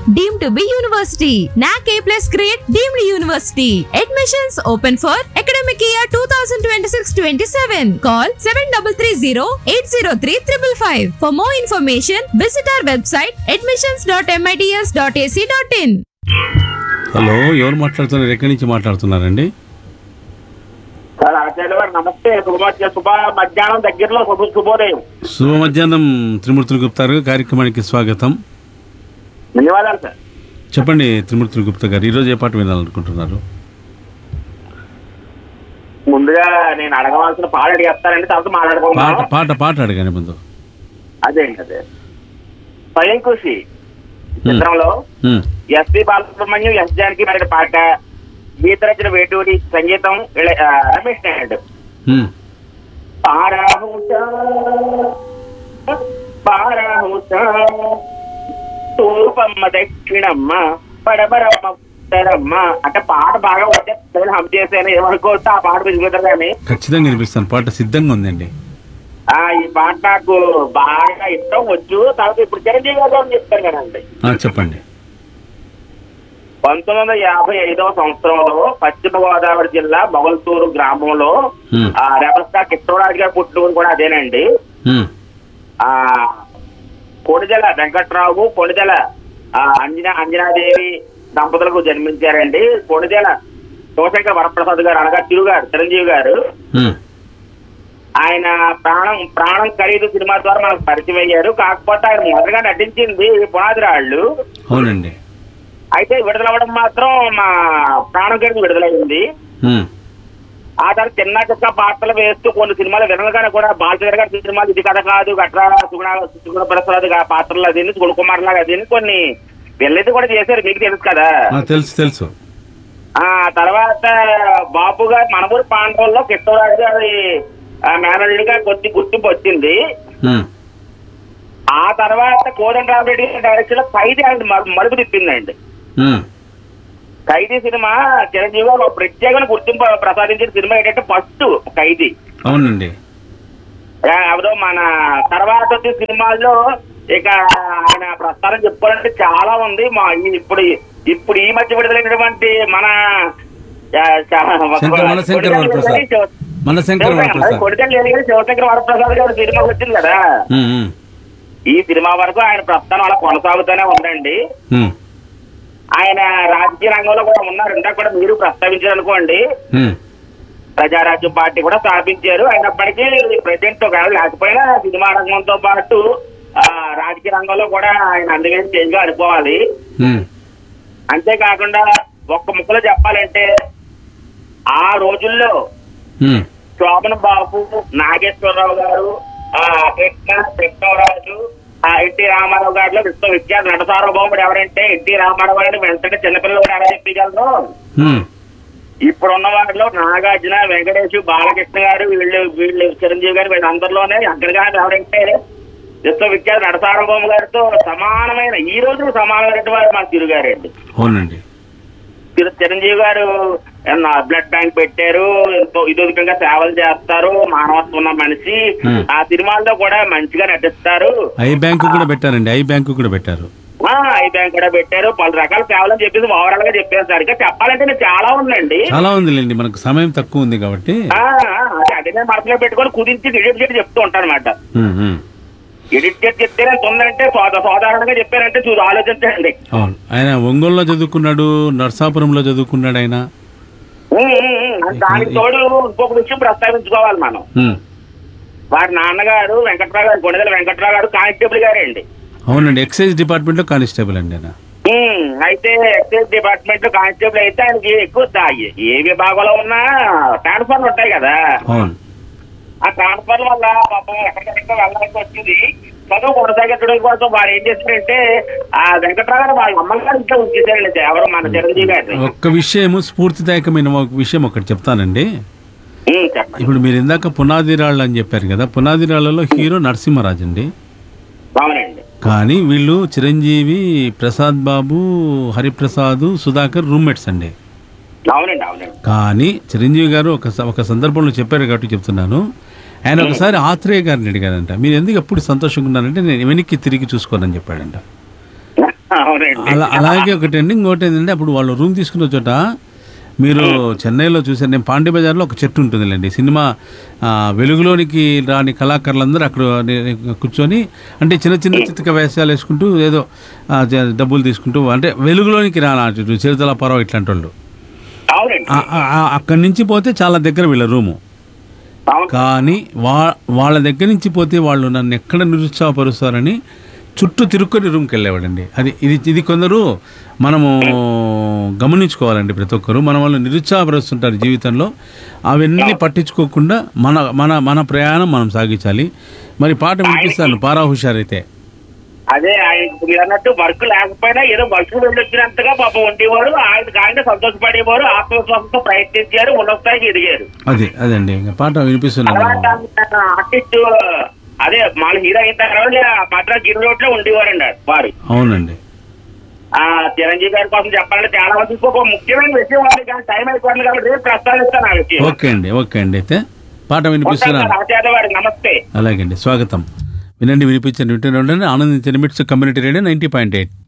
deemed to be university. NAC A plus grade deemed university. Admissions open for academic year 2026-27. Call 7330-803-555. For more information, visit our website admissions.mits.ac.in. Hello ఎవరు మాట్లాడుతున్నారు ఎక్కడి నుంచి మాట్లాడుతున్నారండి sir ఆచార్య గారు నమస్తే శుభమధ్య శుభ మధ్యాహ్నం దగ్గరలో శుభ శుభోదయం శుభ మధ్యాహ్నం త్రిమూర్తులు గుప్తా గారు కార్యక్రమానికి స్వాగతం ధన్యవాదాలు సార్ చెప్పండి త్రిమూర్తులు గుప్తా గారు ఈరోజు ఏ పాట వినాలనుకుంటున్నారు ముందుగా నేను అడగవలసిన పాట అడిగేస్తానండి తర్వాత పాట మాట్లాడుకుందాం పాట పాట అడగండి ముందు అదే అండి అదే స్వయం కృషి చిత్రంలో ఉమ్, ఎస్పి బాలసుబ్రహ్మణ్యం ఎస్ జానకి పాడిన పాట గీత రచన వేటూరి సంగీతం ఇళ- ఆ, రమేష్ నాయుడు ఉమ్. పారాహుతా పారాహుతా తూర్పమ్మ దక్షిణమ్మ పడమరమ్మ ఉత్తరమ్మ అంటే పాట బాగా వచ్చే నేను హమ్ చేశాను ఏమనుకోవచ్చు ఆ పాట వినిపిస్తారు కానీ ఖచ్చితంగా వినిపిస్తాను పాట సిద్ధంగా ఉందండి ఆ ఈ పాట నాకు బాగా ఇష్టం వచ్చు తర్వాత ఇప్పుడు చిరంజీవి గారు అని చెప్తాను కదండి ఆ, చెప్పండి పంతొమ్మిది వందల యాభై ఐదవ సంవత్సరంలో పశ్చిమ గోదావరి జిల్లా మొగల్తూరు గ్రామంలో ఉమ్, ఆ రెబల్ స్టార్ కిట్టోరాజు గారు పుట్టిన కూడా అదేనండి ఉమ్, ఆ కొణిదెల వెంకట్రావు కొణిదెల ఆ, అంజనా అంజనాదేవి దంపతులకు జన్మించారండి కొణిదెల శివశంకర్ వరప్రసాద్ గారు అనగా తిరుగారు చిరంజీవి గారు ఉమ్, ఆయన ప్రాణం ప్రాణం ఖరీదు సినిమా ద్వారా మనకు పరిచయం అయ్యారు కాకపోతే ఆయన మొదటగా నటించింది పునాది రాళ్ళు అవునండి అయితే విడుదలవ్వడం మాత్రం మా ప్రాణం ఖరీదు విడుదలైంది ఉమ్, ఆ తర్వాత చిన్న చిన్న పాత్రలు వేస్తూ కొన్ని సినిమాలు వినలుగానే కూడా బాలచంద్ర గారి సినిమాలు ఇది కథ కాదు గట్రా సుగుణ సుగుణ ప్రసాద్ గా పాత్రలు అది గుణకుమార్ లాగా అది కొన్ని వెళ్ళేది కూడా చేశారు మీకు తెలుసు కదా ఆ, తెలుసు తెలుసు ఆ తర్వాత బాబు గారు మనమూరు పాండవుల్లో కిట్టవరాజు గారి మేనల్లుడిగా కొద్ది గుర్తింపు వచ్చింది ఉమ్, ఆ తర్వాత కోదండ రామరెడ్డి గారి డైరెక్షన్ లో ఖైదీ ఆయన మలు- మలుపు తిప్పిందండి ఉమ్, ఖైదీ సినిమా చిరంజీవి గారు ఒక ప్రత్యేకమైన గుర్తింపు ప్రసాదించిన సినిమా ఏంటంటే ఫస్ట్ ఖైదీ అవునండి ఆ, ఎవరో మన తర్వాత వచ్చే సినిమాల్లో ఇక ఆయన ప్రస్తారం చెప్పుకోవాలంటే చాలా ఉంది మా ఈ- ఇప్పుడు ఇప్పుడు ఈ మధ్య విడుదలైనటువంటి మన ఆ, చా- శంకర్ మనశంకర్ వరప్రసాద్. శివ- మన శంకర్ వరప్రసాద్ కొడికల్ లేదు కానీ శివశంకర్ వరప్రసాద్ గారి సినిమా వచ్చింది కదా ఉమ్, ఉమ్, ఈ సినిమా వరకు ఆయన ప్రస్థానం అలా కొనసాగుతూనే ఉందండి ఉమ్, ఆయన రాజకీయ రంగంలో కూడా ఉన్నారు ఇందాక కూడా మీరు ప్రస్తావించారు అనుకోండి ఉమ్, ప్రజారాజ్యం పార్టీ కూడా స్థాపించారు అయినప్పటికీ ప్రజెంట్ ఒకవేళ లేకపోయినా సినిమా రంగంతో పాటు ఆ, రాజకీయ రంగంలో కూడా ఆయన అందుకని చేంజ్ గా అనుకోవాలి ఉమ్, అంతేకాకుండా ఒక్క ముక్కలో చెప్పాలంటే ఆ రోజుల్లో ఉమ్, శోభన బాబు నాగేశ్వరరావు గారు ఆ కృష్ణ కృష్ణరాజు ఆ ఎన్టీ రామారావు గారిలో విశ్వవిఖ్యాత నట సార్వభౌముడు ఎవరంటే ఎన్టీ రామారావు గారిని వెంటనే చిన్నపిల్లలు కూడా ఎలా చెప్పగలరు ఉమ్, ఇప్పుడున్న వాటిలో నాగార్జున వెంకటేష్ బాలకృష్ణ గారు వీళ్ళు వీళ్ళు చిరంజీవి గారు వీళ్ళందరిలోనే అగ్రగామి ఎవరంటే విశ్వవిఖ్యాత నడసార్వభౌమ గారితో సమానమైన ఈ రోజు సమానమైన వారు మన తిరుగారండి అవునండి చిర- చిరంజీవి గారు ఏమన్నా బ్లడ్ బ్యాంక్ పెట్టారు ఎంతో ఇదొదికంగా సేవలు చేస్తారు మానవత్వం ఉన్న మనిషి Hmm. ఆ సినిమాల్లో కూడా మంచిగా నటిస్తారు ఐ బ్యాంకు కూడా పెట్టారండి ఐ బ్యాంకు కూడా పెట్టారు ఆ ఐ బ్యాంక్ కూడా పెట్టారు పలు రకాల సేవలు అని చెప్పేసి ఓవరాల్ గా చెప్పేస్తారు ఇంకా చెప్పాలంటే నేను చాలా ఉందండి చాలా ఉందిలేండి మనకు సమయం తక్కువ ఉంది కాబట్టి ఆ, ఆ, అదే అదే నేను మనసులో పెట్టుకొని కుదించి ఎడిట్ చేసి చెప్తూ ఉంటాను అనమాట ఉమ్, ఉమ్. ఎడిట్ చేసి చెప్తేనే తొందంటే సోద సాధారణంగా చెప్పారంటే చూసి ఆలోచించండి అవును ఆయన ఒంగోలులో చదువుకున్నాడు నర్సాపురంలో చదువుకున్నాడు ఆయన ఉమ్, ఉమ్, ఉమ్. దానికి తోడు ఇంకొక విషయం ప్రస్తావించుకోవాలి మనం ఉమ్. వారి నాన్నగారు వెంకట్రావు గారు కొణిదల వెంకట్రావు గారు కానిస్టేబుల్ గారే అండి అవునండి ఎక్సైజ్ డిపార్ట్మెంట్ లో కానిస్టేబుల్ అండి ఆయన ఉమ్, అయితే ఎక్సైజ్ డిపార్ట్మెంట్ లో కానిస్టేబుల్ అయితే ఆయనకి ఎక్కువ దా- ఏ- ఏ విభాగంలో ఉన్నా ట్రాన్స్ఫర్లు ఉంటాయి కదా అవును ఆ ట్రాన్స్ఫర్ వల్ల పాపం ఎక్కడికెక్కడికో వెళ్ళాల్సి వచ్చింది చదువు కొనసాగించడం కోసం వారు ఏం చేశారంటే ఆ వెంకట్రావు గారు వాళ్ళ అమ్మగారు ఇంట్లో ఉంచేశారండి ఎవరు మన చిరంజీవి గారిని ఒక్క విషయము స్ఫూర్తిదాయకమైన ఒక విషయం ఒకటి చెప్తానండి ఉమ్, చెప్పండి ఇప్పుడు మీరు ఇందాక పునాది రాళ్ళు అని చెప్పారు కదా పునాది రాళ్లలో హీరో నరసింహరాజు అండి అవునండి కానీ వీళ్ళు చిరంజీవి ప్రసాద్ బాబు హరిప్రసాద్ సుధాకర్ రూమ్మేట్స్ అండి అవునండి అవునండి కానీ చిరంజీవి గారు ఒక స- ఒక సందర్భంలో చెప్పారు కాబట్టి చెప్తున్నాను ఆయన ఒకసారి ఆత్రేయ గారిని అడిగారంట మీరు ఎందుకు ఎప్పుడు సంతోషంగా ఉన్నారంటే నేను వెనక్కి తిరిగి చూసుకోనని చెప్పాడంట అవునండి అలా అలాగే ఒకటండి ఇంకోటి ఏంటంటే అప్పుడు వాళ్ళు రూమ్ తీసుకున్న చోట మీరు చెన్నైలో చూసారు నేను పాండే బజార్లో ఒక చెట్టు ఉంటుందిలేండి సినిమా ఆ, వెలుగులోనికి రాని కళాకారులందరూ అక్కడ నే- కూర్చొని అంటే చిన్న చిన్న చిత్తిక వేషాలు వేసుకుంటూ ఏదో ఆ, జ- డబ్బులు తీసుకుంటూ అంటే వెలుగులోనికి రాని చిరుతల పర్వ ఇట్లాంటి వాళ్ళు అవునండి ఆ- ఆ- ఆ- అక్కడి నుంచి పోతే చాలా దగ్గర వీళ్ళ రూము అవును కానీ వా వాళ్ళ దగ్గర నుంచి పోతే వాళ్ళు నన్ను ఎక్కడ నిరుత్సాహపరుస్తారని చుట్టూ తిరుక్కొని రూమ్కి వెళ్ళేవాడండి అది ఇది ఇది కొందరు మనము గమనించుకోవాలండి ప్రతి ఒక్కరు మన వాళ్ళు నిరుత్సాహపరుస్తుంటారు జీవితంలో అవన్నీ పట్టించుకోకుండా మన మన మన ప్రయాణం మనం సాగించాలి మరి పాట వినిపిస్తాను పారా హుషారైతే అదే ఆయన మీరు అన్నట్టు వర్క్ లేకపోయినా ఏదో వర్షం వెళ్ళొచ్చినంతగా పాపం ఉండేవారు ఆయన ఆయన సంతోషపడేవారు ఆత్మవిశ్వాసంతో ప్రయత్నించారు ఉన్నత స్థాయికి ఎదిగారు అదే అదండి ఇంకా పాట వినిపిస్తున్నాను అలాంటి ఆర్టిస్ట్ అదే మన హీరో అయిన తర్వాత మద్రాస్ గిరి రోడ్ లో ఉండేవారండి వారు అవునండి ఆ చిరంజీవి గారి కోసం చెప్పాలంటే చాలా మంది ఇంకొక ముఖ్యమైన విషయం ఉంది కానీ టైం అయిపోతుంది కాబట్టి రేపు ప్రస్తావిస్తాను ఆ విషయం ఓకే అండి ఓకే అండి అయితే పాట వినిపిస్తున్నాను రాజేద వారి నమస్తే అలాగే అండి స్వాగతం వినండి వినిపించండి వింటూనే ఉండండి ఆనందించండి MITS community radio ninety point eight